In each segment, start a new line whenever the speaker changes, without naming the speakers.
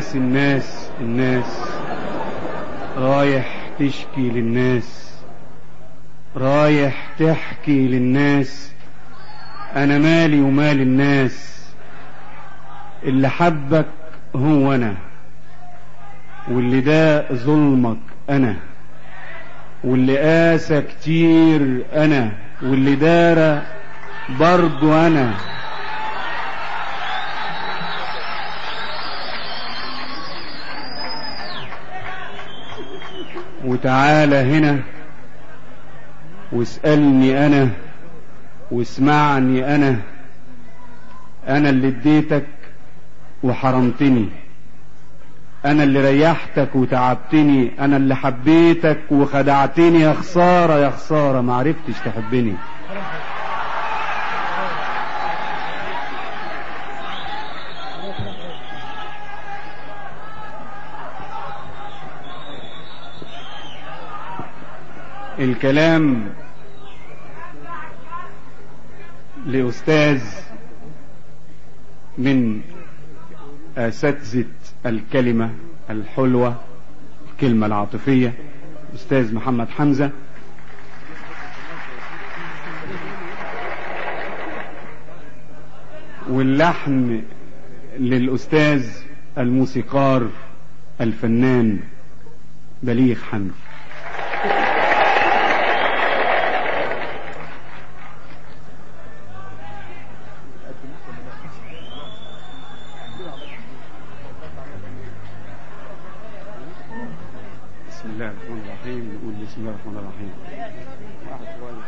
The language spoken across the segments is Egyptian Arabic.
الناس الناس الناس رايح تشكي للناس رايح تحكي للناس انا مالي ومال الناس اللي حبك هو انا واللي ده ظلمك انا واللي قاسى كتير انا واللي دار برضو انا وتعالى هنا واسألني انا واسمعني انا انا اللي اديتك وحرمتني انا اللي ريحتك وتعبتني انا اللي حبيتك وخدعتني يا خسارة يا خسارة معرفتش تحبني الكلام لأستاذ من أساتذة الكلمة الحلوة الكلمة العاطفية أستاذ محمد حمزة واللحن للأستاذ الموسيقار الفنان بليغ حمدي بسم الله الرحمن الرحيم نقول بسم الله الرحمن الرحيم واحد صغير.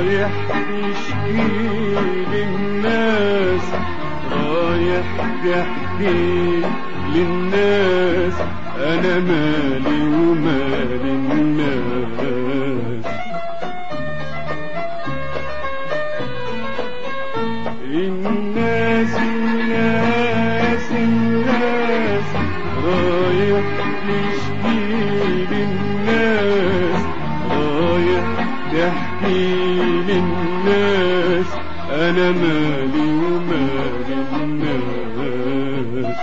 رايح تشكي للناس رايح تحكي للناس انا مالي ومال الناس الناس الناس الناس رايح تشكي للناس رايح تحكي للناس انا مالي ومال الناس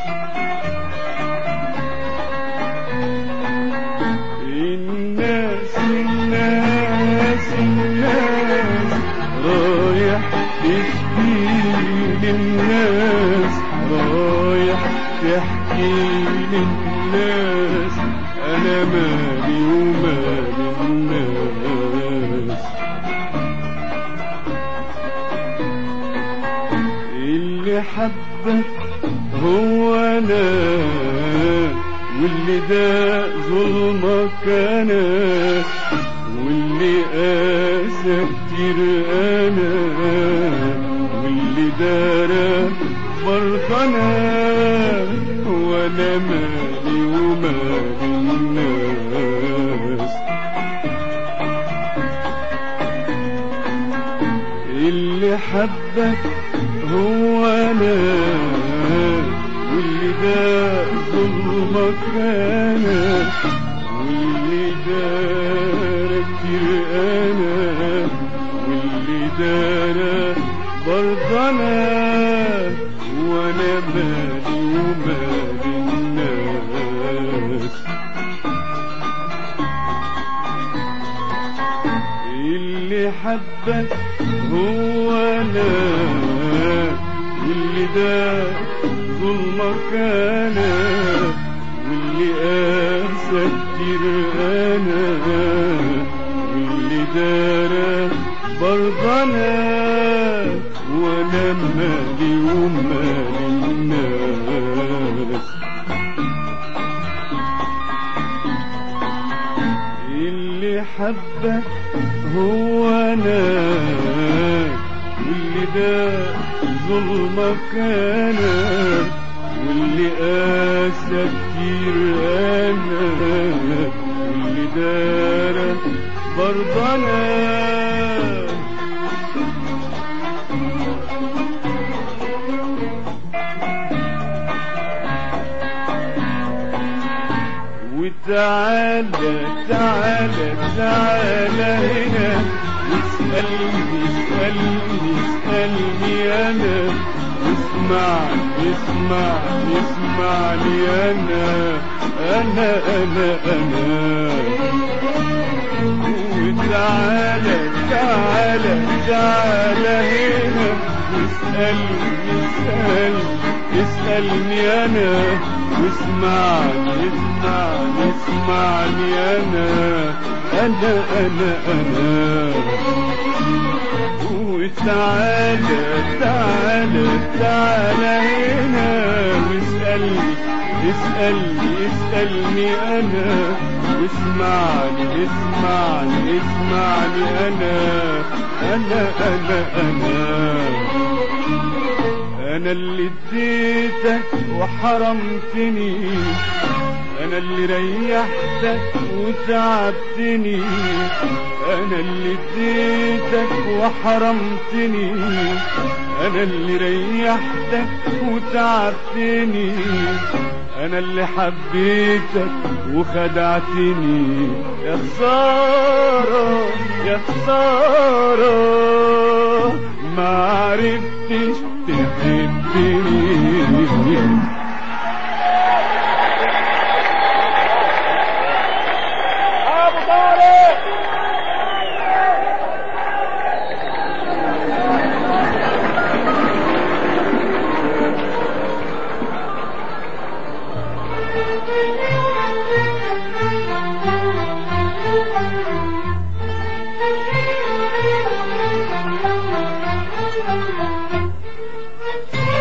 الناس الناس الناس رايح تشكي للناس رايح تحكي للناس انا مالي ومال الناس اللي حبك هو انا واللي ده ظلمك انا واللي قاسى كتير انا واللي دار برضه انا وانا مالي ومال الناس اللي حبك هو انا واللي ده ظلمك انا واللي دار كتير انا واللي دار برضه انا وانا مالي ومال الناس اللي حبك هو انا واللي ده ظلمك انا واللي قاسى كتير انا واللي دار برضه انا وانا مالي ومال الناس اللي حبك هو انا واللي ده ظلمك انا واللي قاسى كتير انا واللي دار برضه انا وتعالى تعالى تعالى هنا واسألني اسألني اسألني أنا اسمع اسمع اسمعني أنا أنا أنا أنا وتعالى تعالى تعالى هنا واسألني اسألني اسألني أنا واسمعني اسمعني اسمعني أنا أنا أنا أنا وتعالى تعالى تعالى هنا واسألني اسألني اسألني أنا واسمعني اسمعني اسمعني أنا أنا أنا أنا أنا اللي اديتك وحرمتني أنا اللي ريحتك وتعبتني أنا اللي اديتك وحرمتني أنا اللي ريحتك وتعبتني أنا اللي حبيتك وخدعتني يا خسارة يا خسارة ما عرفتش تحبني
ابو طارق
Thank you.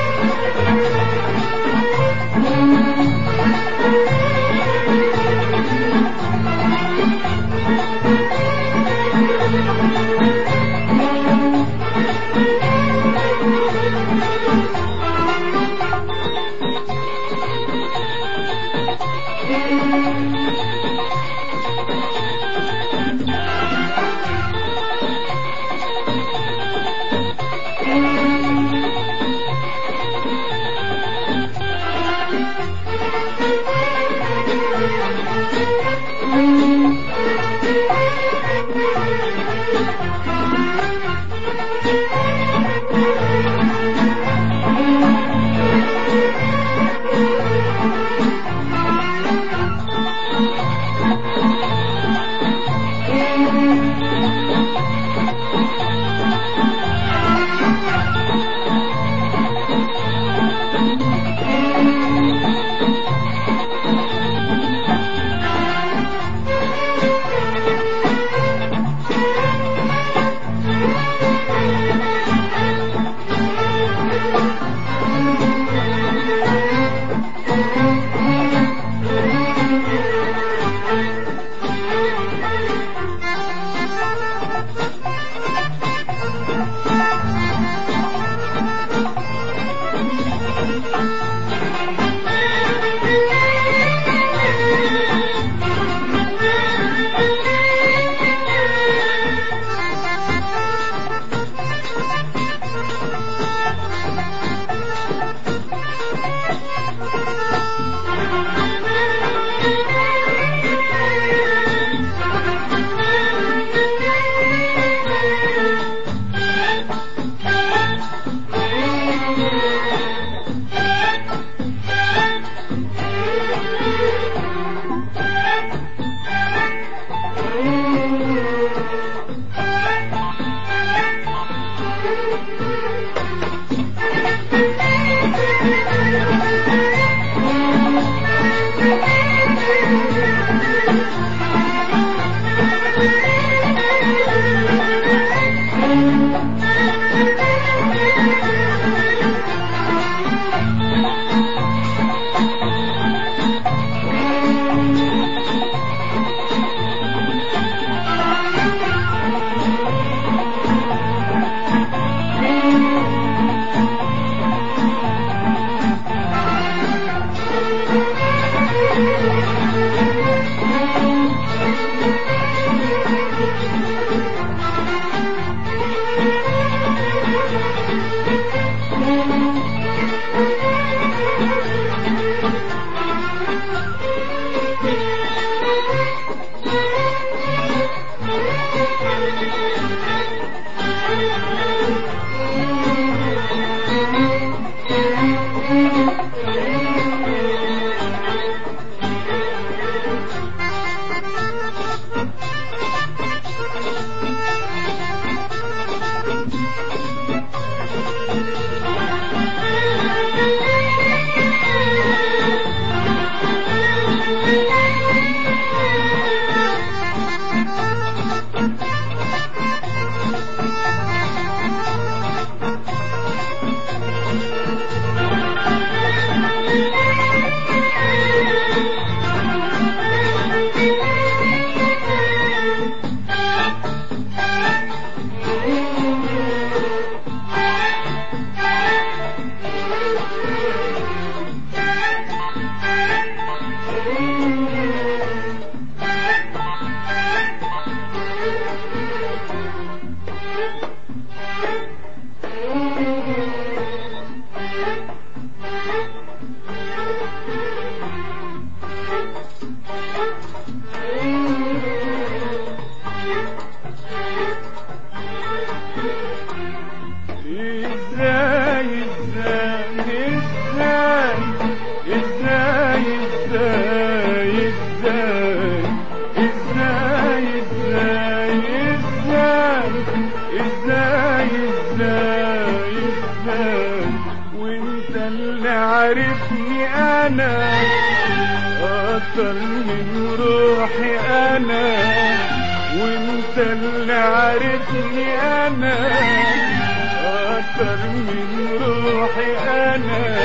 اكتر من روحي انا وانت اللي عارفني انا اكتر من روحي انا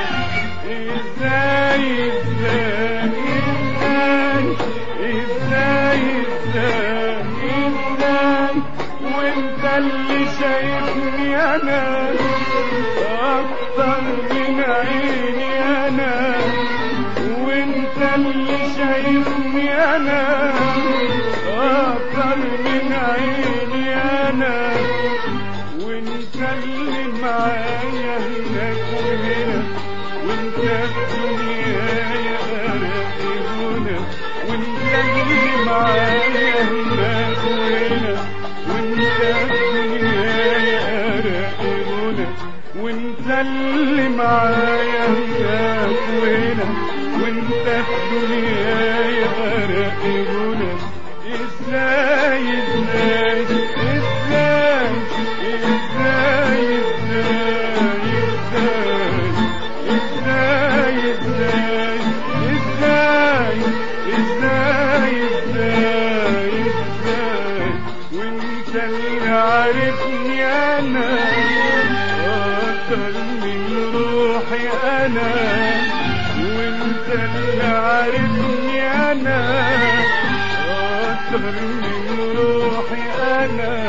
ازاي ازاي ازاي ازاي ازاي ازاي وانت اللي شايفني انا اكتر من عيني انا وانت اللي شايفني انا اكتر من عيني انا وانت اللي معايا هناك وهنا وانت الدنيا يا قرقنا وانت اللي معايا هناك وهنا وانت الدنيا يا قرقنا وانت اللي معايا هناك وهنا وانت الدنيا يا قرقنا ازاي ازاي ازاي ازاي ازاي ازاي ازاي ازاي ازاي ازاي ازاي وانت اللي عارفني انا اكتر من روحي انا وانت اللي عارفني انا اكتر من روحي انا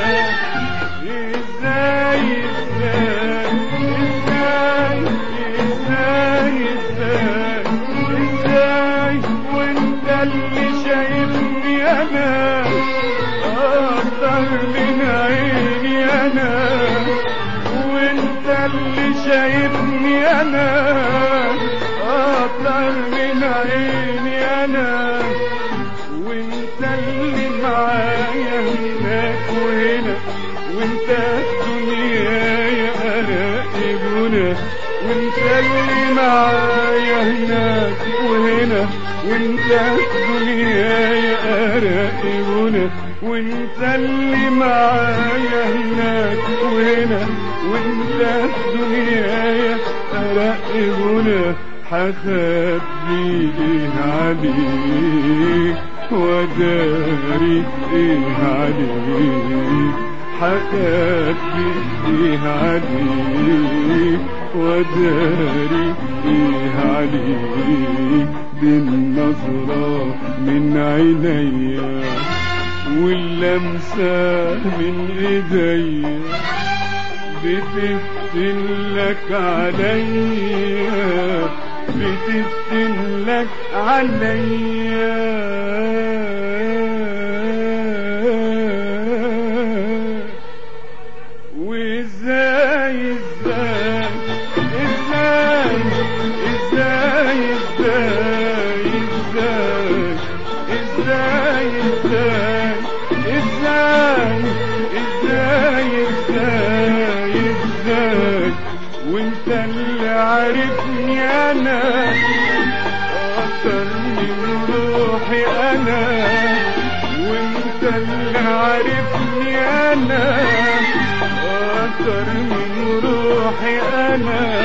ازاي ازاي ازاي ازاي ازاي ازاي وانت اللي شايفني انا اكتر من عيني انا وانت اللي شايفني انا اكتر من عيني انا وانت اللي معايا هناك وهنا وانت الدنيا يا قراقبنا وانت اللي معايا هناك وهنا وانت الدنيا يا قراقبنا وانت اللي معايا هناك وهنا وانت الدنيا يا قراقبنا حخبي ايه عليك وداري ايه عليك حخبي ايه عليك وداري ايه عليك بالنظرة من عينيا واللمسة من ايديا بتفتن لك عليا بتفتن لك عليا وازاي ازاي ازاي ازاي ازاي ازاي ازاي ازاي ازاي ازاي ازاي وانت اللي عارفني انا اكتر من روحي انا وانت اللي عارفني انا اكتر من روحي انا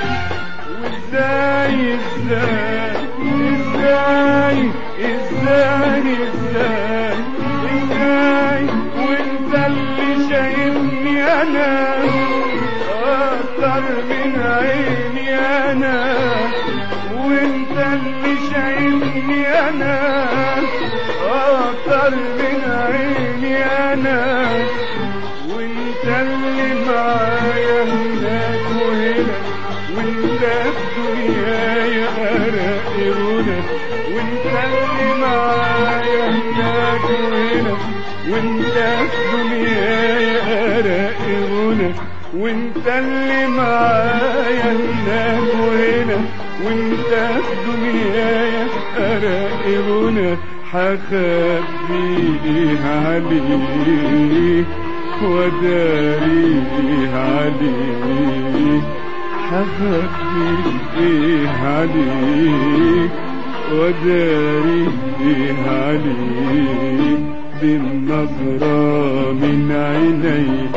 وازاي ازاي ازاي ازاي ازاي ازاي وانت اللي شايفني انا اكتر من عيني انا وانت اللي شايفني انا اكتر من عيني انا وانت اللي معايا هناك وهنا وانت الدنيا يا قراقبنا وانت اللي معايا هناك وهنا وانت الدنيا يا قراقبنا وانت اللي معايا هناك وهنا وانت الدنيا يا قراقبنا حخبي ايه عليك وداري ايه عليك حخبي ايه عليك وداري ايه عليك بالنظرة من عينيك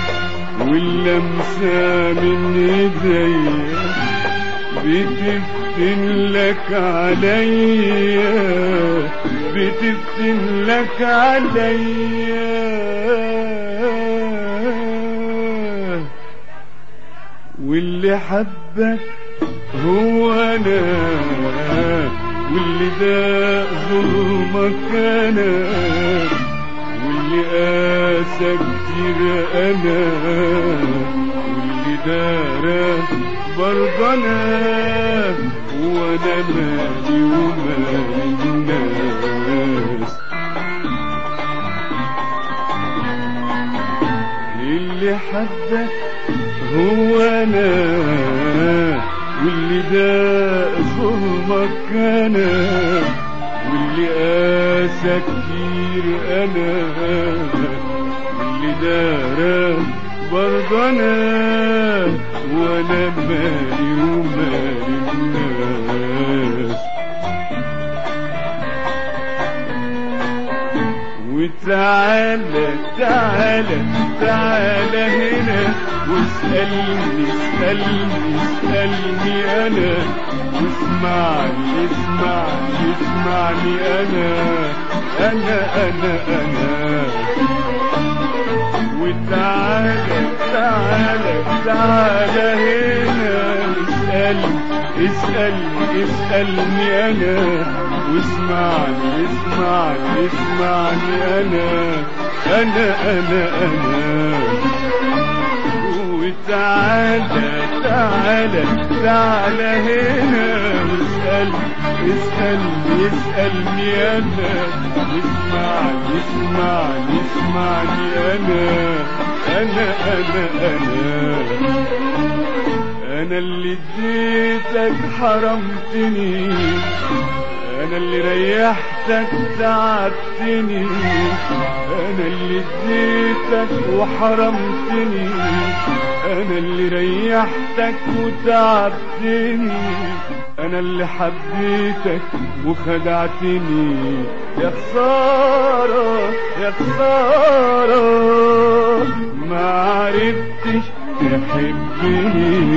واللمسة من ايديا بتفتح بتفتن لك عليا بتفتن لك عليا واللي حبك هو انا واللي ده ظلمك انا واللي قاسى كتير انا واللي دار برضه انا وانا مالي ومال الناس اللي حبك هو انا واللي ده ظلمك انا واللي قاسى كتير انا واللي دار برضه انا وانا مالي ومال الناس وتعالى تعالى تعالى هنا واسألني اسألني اسألني أنا واسمعني اسمعني اسمعني أنا أنا أنا أنا وتعالى تعالى تعالى هنا اسألني اسألني اسألني أنا واسمعني اسمعني اسمعني أنا أنا أنا أنا وتعالى تعالى تعالى هنا اسألني اسألني اسألني أنا اسمعني اسمعني اسمعني أنا أنا أنا أنا أنا اللي اديتك حرمتني أنا اللي ريحتك تعبتني أنا اللي اديتك وحرمتني أنا اللي ريحتك وتعبتني أنا اللي حبيتك وخدعتني يا خسارة يا خسارة ما عرفتش تحبني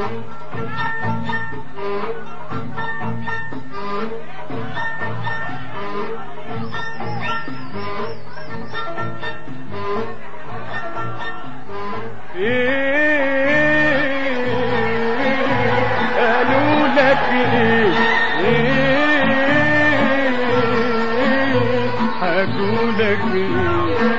قالوا لك ايه ايه حكوا لك ايه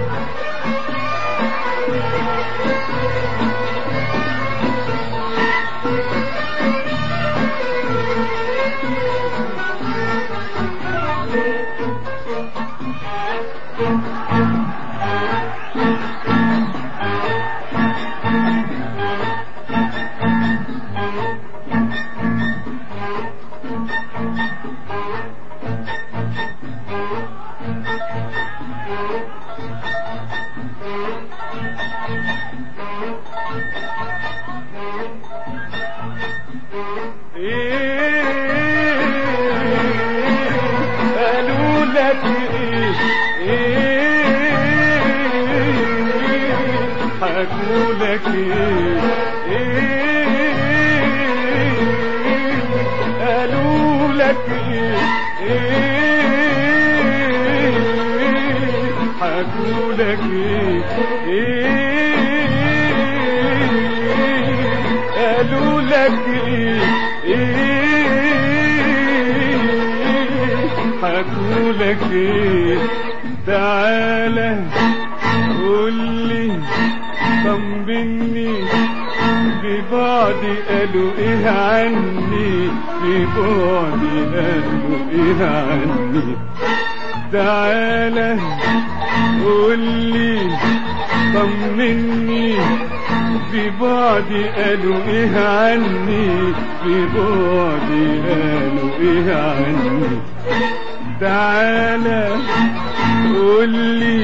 قالوا لك ايه ايه حكوا لك ايه ايه قالوا لك ايه ايه حكوا لك ايه ايه قالوا لك ايه ايه حكوا لك ايه تعالى قول لي طمني ببعدي قالوا ايه عني ببعدي قالوا ايه عني تعالى قول لي طمني ببعدي قالوا ايه عني ببعدي قالوا ايه عني تعالى قول لي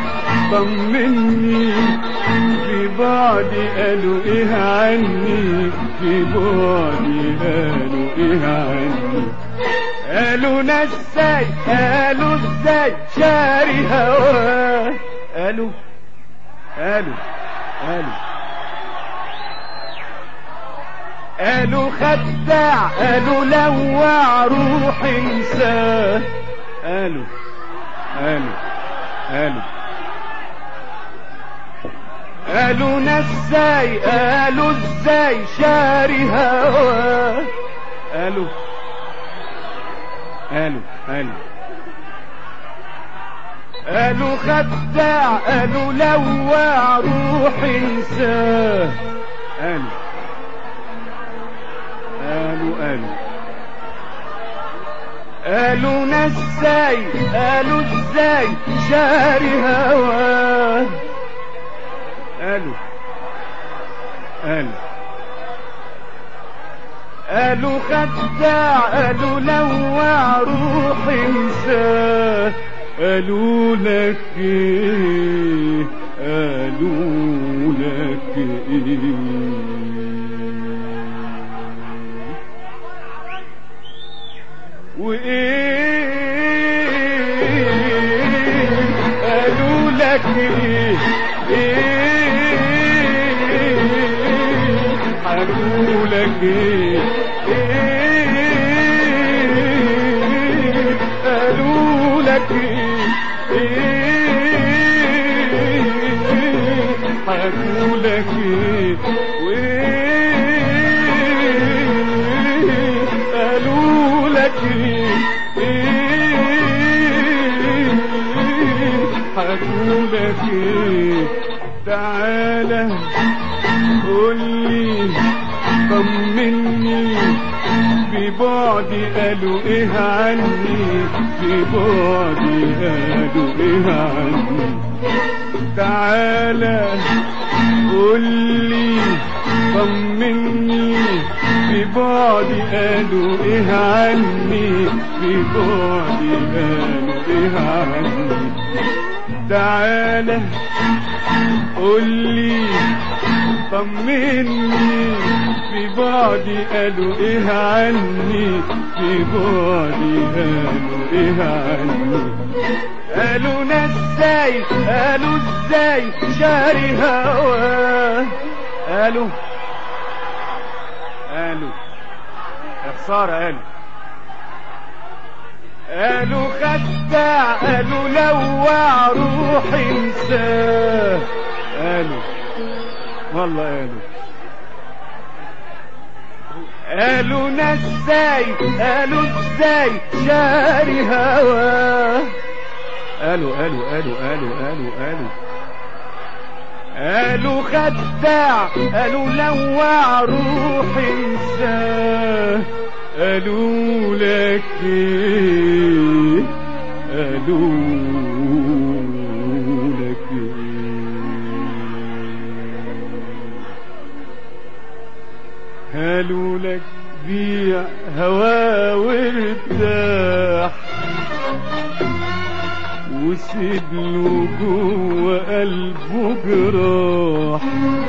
طمني ببعدي قالوا ايه عني ببعدي قالوا ايه عني قالوا ازاي قالوا ازاي شاري هواه قالوا قالوا قالوا قالوا خداع قالوا لوع روح انساه قالوا قالوا قالوا قالوا ازاي قالوا ازاي شاري هواه قالوا قالوا قالوا قالوا خداع قالوا لوع روح انساه قالوا قالوا قالوا قالوا ازاي قالوا ازاي شاري هواه قالوا قالوا قالوا خداع قالوا لوع روح انساه قالوا لك ايه قالوا لك ايه وايه قالوا لك ايه ايه حكوا لك ايه ايه قالوا لك ايه ايه حكوا لك ايه وايه قالوا لك ايه ايه حكوا لك ايه تعالى قول لي طمني ببعدي قالوا ايه عني ببعدي قالوا ايه عني تعالى قول لي طمني ببعدي قالوا ايه عني ببعدي قالوا ايه عني تعالى قول لي طمني في بعدي قالوا ايه عني في بعدي قالوا ايه عني قالوا ازاي قالوا ازاي شاري هواه قالوا قالوا يا خسارة قالوا قالوا خدع قالوا لوع روح انساه قالوا والله قالوا قالوا ازاي قالوا ازاي شاري هواه قالوا قالوا قالوا قالوا قالوا قالوا قالوا خدع قالوا لوع روح انساه قالوا لك ايه قالوا لك ايه قالوا لك بيع هوا وارتاح وسيب له جوه قلبه جراح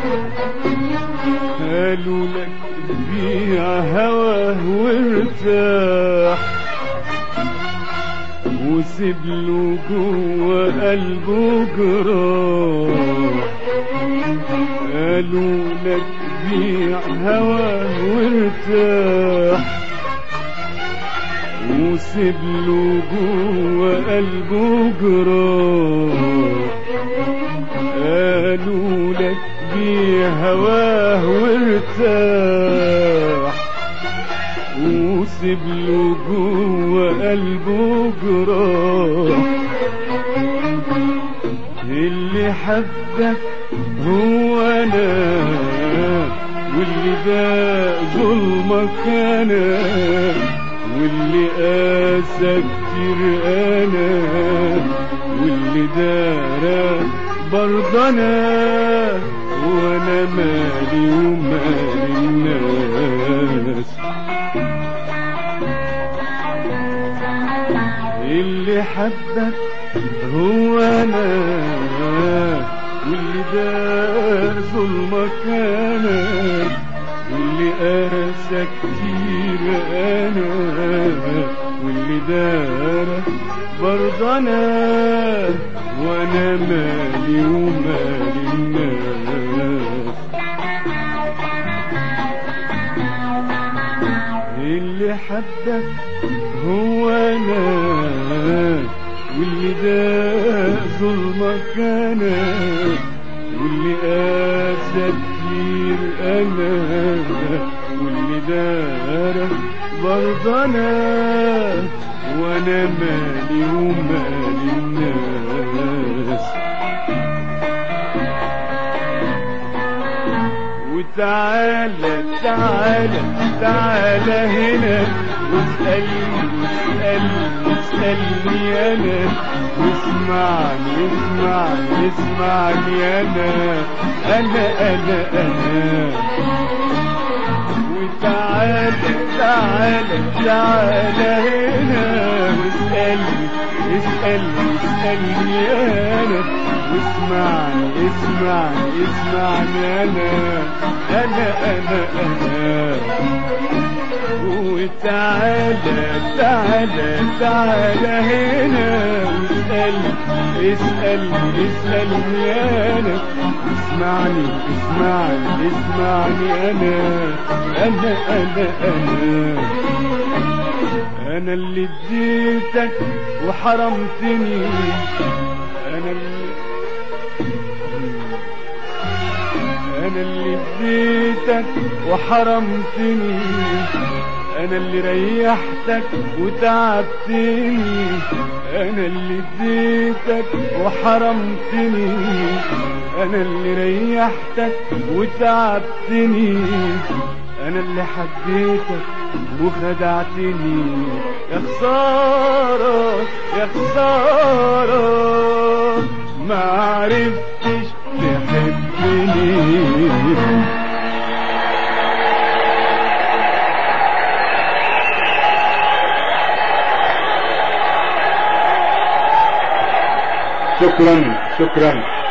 قالوا لك بيع هواه وارتاح وسيب له جوه قلبه جراح قالوا لك بيع هواه وارتاح وسيب له جوه قلبه جراح قالوا لك بيع هواه وارتاح وسيب له جوه قلبه جراح اللي حبك هو انا واللي ده ظلمك انا واللي قاسى كتير انا واللي دارى برضه انا وانا مالي ومال الناس اللي حبك هو انا واللي دار ظلمك انا واللي قاسى كتير انا واللي دار برضه انا وانا مالي ومال الناس اللي حبك هو انا واللي ده ظلمك انا واللي قاسى كتير انا واللي دار برضه انا وانا مالي ومال الناس وتعالى تعالى تعالى هنا واسألني واسألني اسألني أنا واسمعني اسمعني اسمعني أنا أنا أنا أنا وتعالى تعالى تعالى هنا واسألني اسألني اسألني أنا واسمعني اسمعني اسمعني أنا أنا أنا أنا وتعالى تعالى تعالى هنا واسألني اسألني اسألني أنا اسمعني اسمعني اسمعني أنا أنا أنا أنا أنا اللي اديتك وحرمتني أنا اللي أنا اللي اديتك وحرمتني أنا اللي ريحتك وتعبتني أنا اللي اديتك وحرمتني أنا اللي ريحتك وتعبتني أنا اللي حبيتك وخدعتني يا خسارة يا خسارة ما عرفتش تحبني
شكرا شكرا